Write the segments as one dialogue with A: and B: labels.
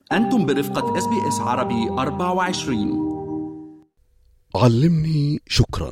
A: أنتم برفقة اس بي اس عربي 24
B: علمني شكرا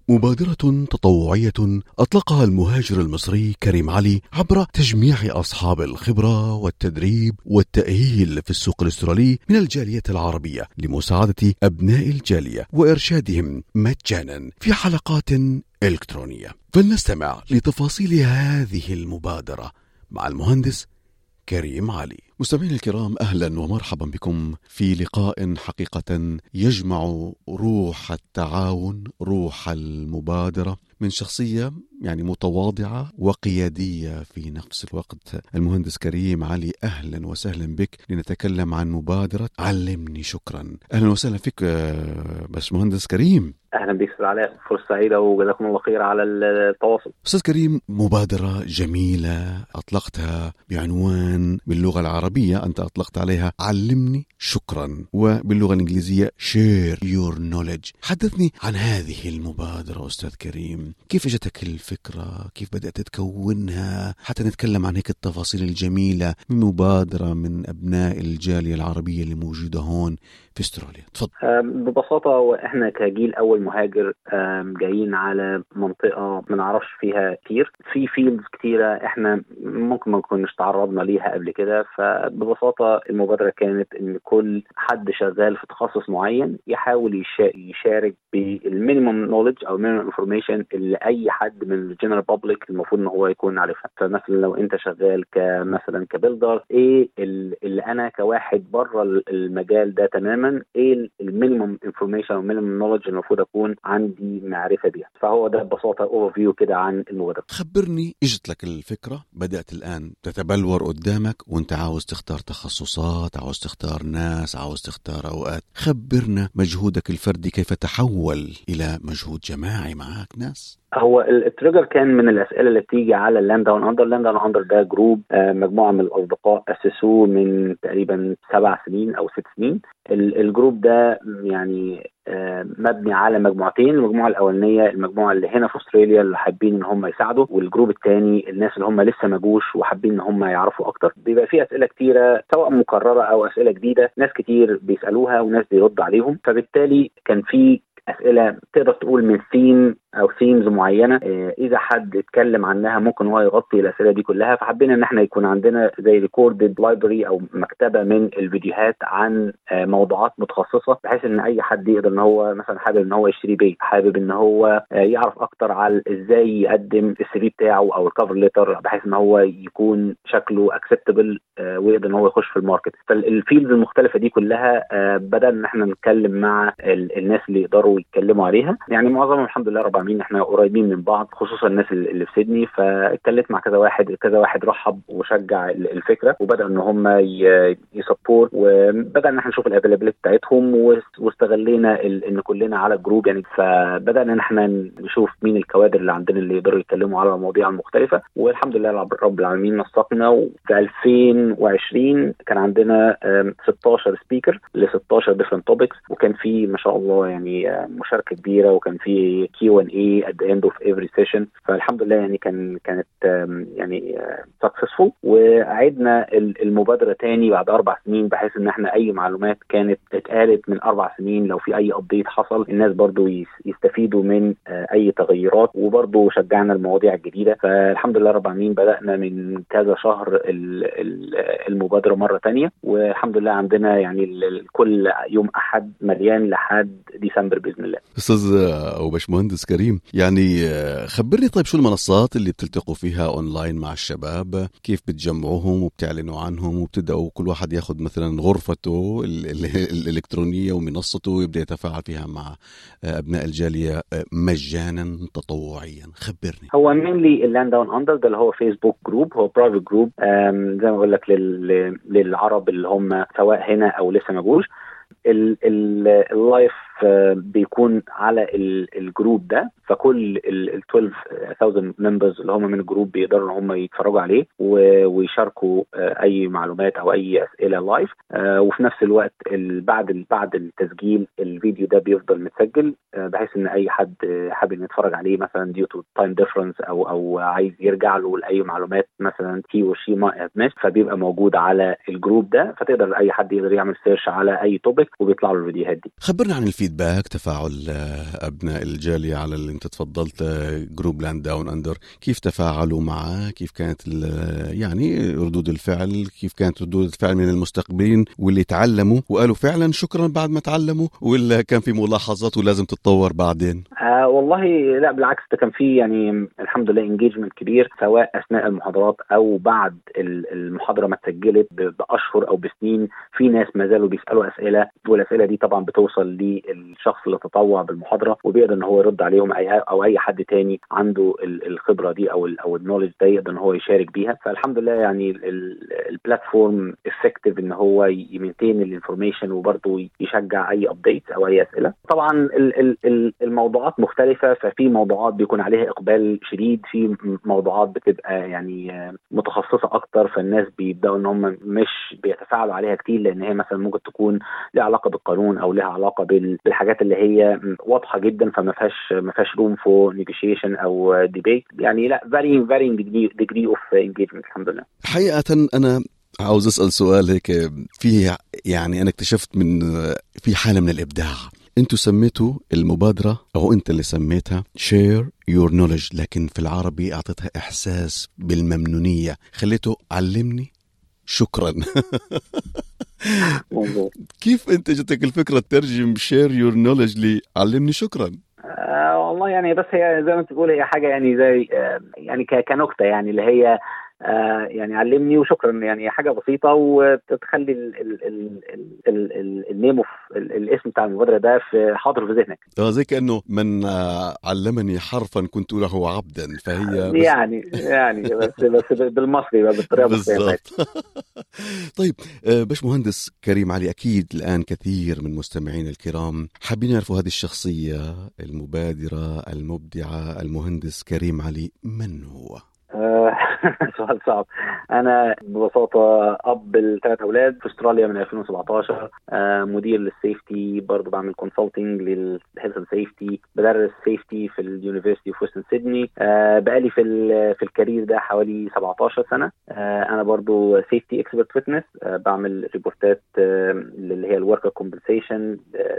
B: مبادرة تطوعية أطلقها المهاجر المصري كريم علي عبر تجميع أصحاب الخبرة والتدريب والتأهيل في السوق الأسترالي من الجالية العربية لمساعدة أبناء الجالية وإرشادهم مجانا في حلقات إلكترونية فلنستمع لتفاصيل هذه المبادرة مع المهندس كريم علي مستمعينا الكرام اهلا ومرحبا بكم في لقاء حقيقه يجمع روح التعاون روح المبادره من شخصيه يعني متواضعه وقياديه في نفس الوقت المهندس كريم علي اهلا وسهلا بك لنتكلم عن مبادره علمني شكرا اهلا وسهلا فيك آه، باشمهندس كريم
C: اهلا بك استاذ علاء فرصه سعيده وجزاكم الله خير على التواصل
B: استاذ كريم مبادره جميله اطلقتها بعنوان باللغه العربيه انت اطلقت عليها علمني شكرا وباللغه الانجليزيه شير يور نوليدج حدثني عن هذه المبادره استاذ كريم كيف اجتك الفكره كيف بدات تكونها حتى نتكلم عن هيك التفاصيل الجميله من مبادره من ابناء الجاليه العربيه اللي موجوده هون في استراليا تفضل
C: أم، ببساطه احنا كجيل اول مهاجر أم، جايين على منطقه ما نعرفش فيها كتير في فيلدز كتيره احنا ممكن ما نكونش تعرضنا ليها قبل كده فببساطه المبادره كانت ان كل حد شغال في تخصص معين يحاول يشا- يشارك بالمينيمم نوليدج او مينيمم انفورميشن اللي اي حد من الجنرال بابليك المفروض ان هو يكون عارفها فمثلا لو انت شغال كمثلا كبيلدر ايه ال- اللي انا كواحد بره المجال ده تماما ايه المينيمم انفورميشن او المينيمم نوليدج المفروض اكون عندي معرفه بيها فهو ده ببساطه اوفر فيو كده عن المبادره
B: خبرني اجت لك الفكره بدات الان تتبلور قدامك وانت عاوز تختار تخصصات عاوز تختار ناس عاوز تختار اوقات خبرنا مجهودك الفردي كيف تحول الى مجهود جماعي معك ناس
C: هو ال- التريجر كان من الاسئله اللي بتيجي على اللاند داون اندر اللاند داون اندر ده جروب آه، مجموعه من الاصدقاء اسسوه من تقريبا سبع سنين او ست سنين ال- الجروب ده يعني آه، مبني على مجموعتين المجموعه الاولانيه المجموعه اللي هنا في استراليا اللي حابين ان هم يساعدوا والجروب الثاني الناس اللي هم لسه ما جوش وحابين ان هم يعرفوا اكتر بيبقى في اسئله كتيره سواء مكرره او اسئله جديده ناس كتير بيسالوها وناس بيرد عليهم فبالتالي كان في اسئله تقدر تقول من ثيم او ثيمز معينه آه، اذا حد اتكلم عنها ممكن هو يغطي الاسئله دي كلها فحبينا ان احنا يكون عندنا زي ريكوردد لايبرري او مكتبه من الفيديوهات عن آه، موضوعات متخصصه بحيث ان اي حد يقدر ان هو مثلا حابب ان هو يشتري بيت حابب ان هو آه، يعرف اكتر على ازاي يقدم السي في بتاعه او الكفر ليتر بحيث ان هو يكون شكله اكسبتبل ويقدر ان هو يخش في الماركت فالفيلدز المختلفه دي كلها آه، بدأنا ان احنا نتكلم مع ال- الناس اللي يقدروا يتكلموا عليها يعني معظمهم الحمد لله رب العالمين احنا قريبين من بعض خصوصا الناس اللي اللي في سيدني فاتكلمت مع كذا واحد كذا واحد رحب وشجع ال- الفكره وبدا ان هم يسبورت وبدا ان احنا نشوف الافيلابيلتي بتاعتهم واست- واستغلينا ال- ان كلنا على الجروب يعني فبدانا ان احنا نشوف مين الكوادر اللي عندنا اللي يقدروا يتكلموا على المواضيع المختلفه والحمد لله رب- رب العالمين نسقنا وفي 2020 كان عندنا آم، 16 سبيكر ل 16 ديفرنت توبكس وكان في ما شاء الله يعني آه، مشاركه كبيره وكان في كيو ان اي ات ذا اند اوف افري سيشن فالحمد لله يعني كان كانت آم، يعني سكسسفول وعدنا ال- المبادره تاني بعد اربع سنين بحيث ان احنا اي معلومات كانت اتقالت من اربع سنين لو في اي ابديت حصل الناس برضو يس- يستفيدوا من آه، اي تغيرات وبرضو شجعنا المواضيع الجديده فالحمد لله رب العالمين بدانا من كذا شهر ال- ال- المبادره مره تانية والحمد لله عندنا يعني ال- ال- كل يوم احد مليان لحد ديسمبر باذن الله
B: استاذ آه، او باشمهندس كريم يعني آه، خبرني طيب شو المنصات اللي بتلتقوا فيها اونلاين مع الشباب كيف بتجمعوهم وبتعلنوا عنهم وبتبداوا كل واحد ياخذ مثلا غرفته ال- ال- الالكترونيه ومنصته ويبدا يتفاعل فيها مع آه، ابناء الجاليه آه، مجانا تطوعيا خبرني
C: هو مينلي اللاند داون اندر ده اللي هو فيسبوك جروب هو برايفت جروب زي ما بقول لك لل- للعرب اللي هم سواء هنا او لسه ما جوش ال- ال- اللايف بيكون على الجروب ده فكل ال 12000 ممبرز اللي هم من الجروب بيقدروا ان هم يتفرجوا عليه ويشاركوا اي معلومات او اي اسئله لايف وفي نفس الوقت بعد بعد التسجيل الفيديو ده بيفضل متسجل بحيث ان اي حد حابب يتفرج عليه مثلا ديو تو تايم ديفرنس او او عايز يرجع له لاي معلومات مثلا هي وشي ما فبيبقى موجود على الجروب ده فتقدر اي حد يقدر يعمل سيرش على اي توبيك وبيطلع له الفيديوهات دي
B: خبرنا عن الفيدباك تفاعل ابناء الجاليه على اللي انت تفضلت جروب لاند داون اندر كيف تفاعلوا معه كيف كانت يعني ردود الفعل كيف كانت ردود الفعل من المستقبلين واللي تعلموا وقالوا فعلا شكرا بعد ما تعلموا ولا كان في ملاحظات ولازم تتطور بعدين
C: آه والله لا بالعكس ده كان في يعني الحمد لله انجيجمنت كبير سواء اثناء المحاضرات او بعد المحاضره ما اتسجلت باشهر او بسنين في ناس ما زالوا بيسالوا اسئله والاسئله دي طبعا بتوصل للشخص اللي تطوع بالمحاضره وبيقدر ان هو يرد عليهم أي او اي حد تاني عنده الخبره دي او ال او النولج ده يقدر ان هو يشارك بيها فالحمد لله يعني البلاتفورم افكتيف ان هو يمنتين الانفورميشن وبرضه يشجع اي ابديت او اي اسئله طبعا الموضوعات مختلفه ففي موضوعات بيكون عليها اقبال شديد في موضوعات بتبقى يعني متخصصه اكتر فالناس بيبداوا ان هم مش بيتفاعلوا عليها كتير لان هي مثلا ممكن تكون لها علاقه بالقانون او لها علاقه بالحاجات اللي هي واضحه جدا فما فيهاش ما فيهاش روم فور نيجوشيشن او ديبيت يعني لا فارينج فارينج ديجري اوف انجيجمنت الحمد لله
B: حقيقه انا عاوز اسال سؤال هيك في يعني انا اكتشفت من في حاله من الابداع انتوا سميتوا المبادرة او انت اللي سميتها شير يور نولج لكن في العربي اعطيتها احساس بالممنونية خليته علمني شكرا كيف انت جتك الفكرة تترجم شير يور نولج لعلمني شكرا
C: آه والله يعني بس هي زي ما انت بتقول هي حاجة يعني زي آه يعني كنكتة يعني اللي هي آه يعني علمني وشكرا يعني حاجه بسيطه وتخلي النيم اوف الاسم بتاع المبادره ده في حاضر في ذهنك
B: اه زي كانه من آه علمني حرفا كنت له عبدا فهي
C: بس يعني يعني بس بس بالمصري بالطريقه
B: بالضبط طيب آه باش مهندس كريم علي اكيد الان كثير من مستمعينا الكرام حابين يعرفوا هذه الشخصيه المبادره المبدعه المهندس كريم علي من هو؟
C: سؤال صعب انا ببساطه اب لثلاث اولاد في استراليا من 2017 آه مدير للسيفتي برضه بعمل كونسلتنج للهيلث اند سيفتي بدرس سيفتي في اليونيفرستي اوف ويسترن سيدني آه بقالي في في الكارير ده حوالي 17 سنه آه انا برضه سيفتي اكسبرت ويتنس بعمل ريبورتات اللي هي الوركر كومبنسيشن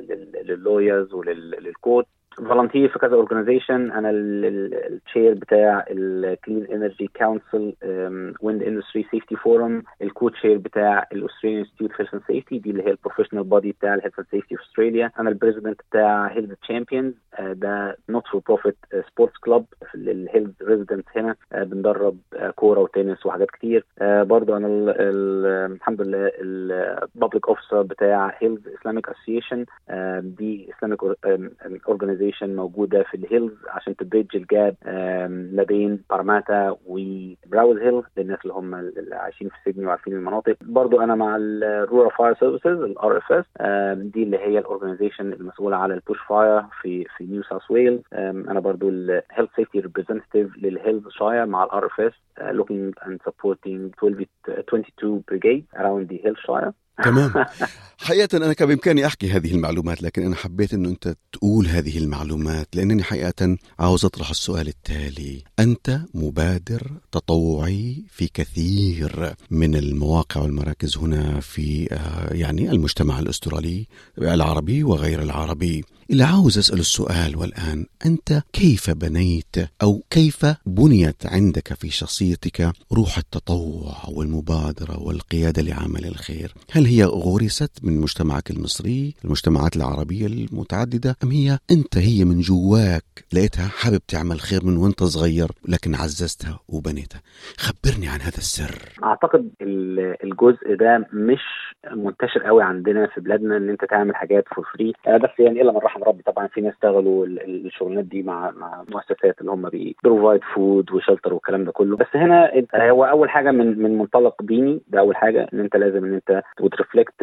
C: لللويرز وللكوت فولنتير في كذا اورجانيزيشن انا التشير بتاع الكلين انرجي كونسل ويند اندستري سيفتي فورم الكو تشير بتاع الاستراليان انستيتيوت هيلث اند سيفتي دي اللي هي البروفيشنال بودي بتاع الهيلث اند سيفتي في استراليا انا البريزيدنت بتاع هيلث تشامبيونز ده نوت فور بروفيت سبورتس كلوب للهيلث ريزيدنت هنا بندرب كوره وتنس وحاجات كتير برضو انا ال ال الحمد لله الببليك اوفيسر بتاع هيلث اسلاميك اسوسيشن دي اسلاميك اورجانيزيشن اورجانيزيشن موجوده في الهيلز عشان تبريدج الجاب ما بين بارماتا وبراوز هيل للناس اللي هم اللي عايشين في سيدني وعارفين المناطق برضو انا مع الرورال فاير سيرفيسز الار اف اس دي اللي هي الاورجانيزيشن المسؤوله على البوش فاير في في نيو ساوث ويلز انا برضو الهيلث سيفتي ريبريزنتيف للهيلز شاير مع الار اف اس looking and supporting 12 22 brigade around the hill shire
B: تمام حقيقة أنا كان بإمكاني أحكي هذه المعلومات لكن أنا حبيت أنه أنت تقول هذه المعلومات لأنني حقيقة عاوز أطرح السؤال التالي أنت مبادر تطوعي في كثير من المواقع والمراكز هنا في يعني المجتمع الأسترالي العربي وغير العربي اللي عاوز أسأل السؤال والآن أنت كيف بنيت أو كيف بنيت عندك في شخصيتك روح التطوع والمبادرة والقيادة لعمل الخير هل هي غرست من مجتمعك المصري المجتمعات العربية المتعددة أم هي أنت هي من جواك لقيتها حابب تعمل خير من وانت صغير لكن عززتها وبنيتها خبرني عن هذا السر
C: أعتقد الجزء ده مش منتشر قوي عندنا في بلادنا ان انت تعمل حاجات فور فري بس يعني الا من رحم ربي طبعا في ناس اشتغلوا الشغلانات دي مع مع مؤسسات اللي هم بيبروفايد فود وشلتر والكلام ده كله بس هنا هو اول حاجه من من منطلق ديني ده اول حاجه ان انت لازم ان انت وترفلكت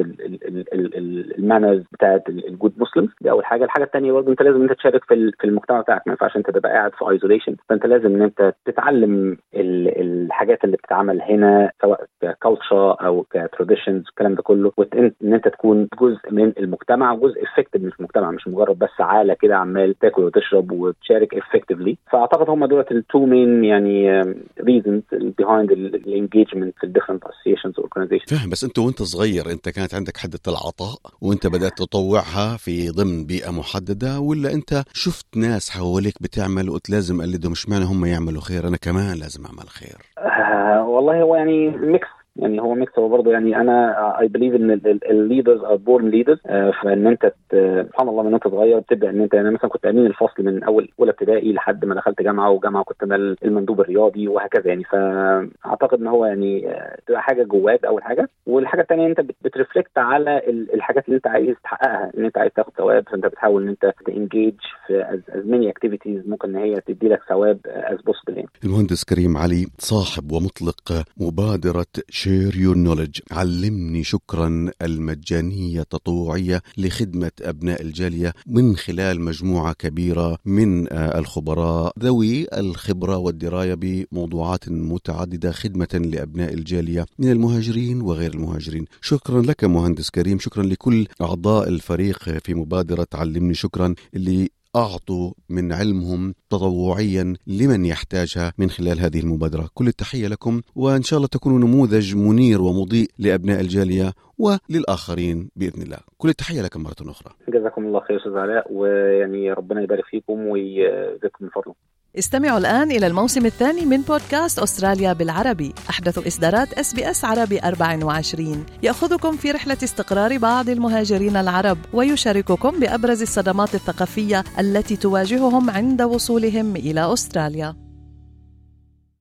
C: المانرز بتاعت الجود مسلمز دي اول حاجه الحاجه الثانيه برضه انت لازم انت تشارك في في المجتمع بتاعك ما ينفعش انت تبقى قاعد في ايزوليشن فانت لازم ان انت تتعلم الحاجات اللي بتتعمل هنا سواء ككالتشر او كتراديشنز الكلام ده كله وان انت تكون جزء من المجتمع وجزء افكتيف من المجتمع مش مجرد بس عاله كده عمال تاكل وتشرب وتشارك افكتفلي فاعتقد هم دولت التو مين يعني ريزنز بيهايند الانجيجمنت في الديفرنت اسوسيشنز اورجانيزيشنز
B: فاهم بس انت وانت صغير انت كانت عندك حده العطاء وانت بدات تطوعها في ضمن بيئه محدده ولا انت شفت ناس حواليك بتعمل وقلت لازم اقلدهم مش معنى هم يعملوا خير انا كمان لازم اعمل خير
C: آه والله هو يعني ميكس يعني هو ميكس هو برضه يعني انا اي بليف ان الليدرز ار بورن ليدرز فان انت سبحان الله من انت صغير بتبدا ان انت يعني مثلا كنت امين الفصل من اول اولى ابتدائي لحد ما دخلت جامعه وجامعه كنت انا المندوب الرياضي وهكذا يعني فاعتقد ان هو يعني تبقى حاجه جواك اول حاجه والحاجه الثانيه انت بترفلكت على الحاجات اللي انت عايز تحققها ان انت عايز تاخد ثواب فانت بتحاول ان انت تنجيج في از ماني اكتيفيتيز ممكن ان هي تدي لك ثواب از بوسبل يعني.
B: المهندس كريم علي صاحب ومطلق مبادره شير يور نولج علمني شكرا المجانية التطوعية لخدمة أبناء الجالية من خلال مجموعة كبيرة من الخبراء ذوي الخبرة والدراية بموضوعات متعددة خدمة لأبناء الجالية من المهاجرين وغير المهاجرين شكرا لك مهندس كريم شكرا لكل أعضاء الفريق في مبادرة علمني شكرا اللي أعطوا من علمهم تطوعيا لمن يحتاجها من خلال هذه المبادرة كل التحية لكم وإن شاء الله تكونوا نموذج منير ومضيء لأبناء الجالية وللآخرين بإذن الله كل التحية لكم مرة أخرى
C: جزاكم الله خير أستاذ علاء ويعني ربنا يبارك فيكم ويزيدكم من فضله
D: استمعوا الآن إلى الموسم الثاني من بودكاست أستراليا بالعربي أحدث إصدارات اس بي اس عربي 24 يأخذكم في رحلة استقرار بعض المهاجرين العرب ويشارككم بأبرز الصدمات الثقافية التي تواجههم عند وصولهم إلى أستراليا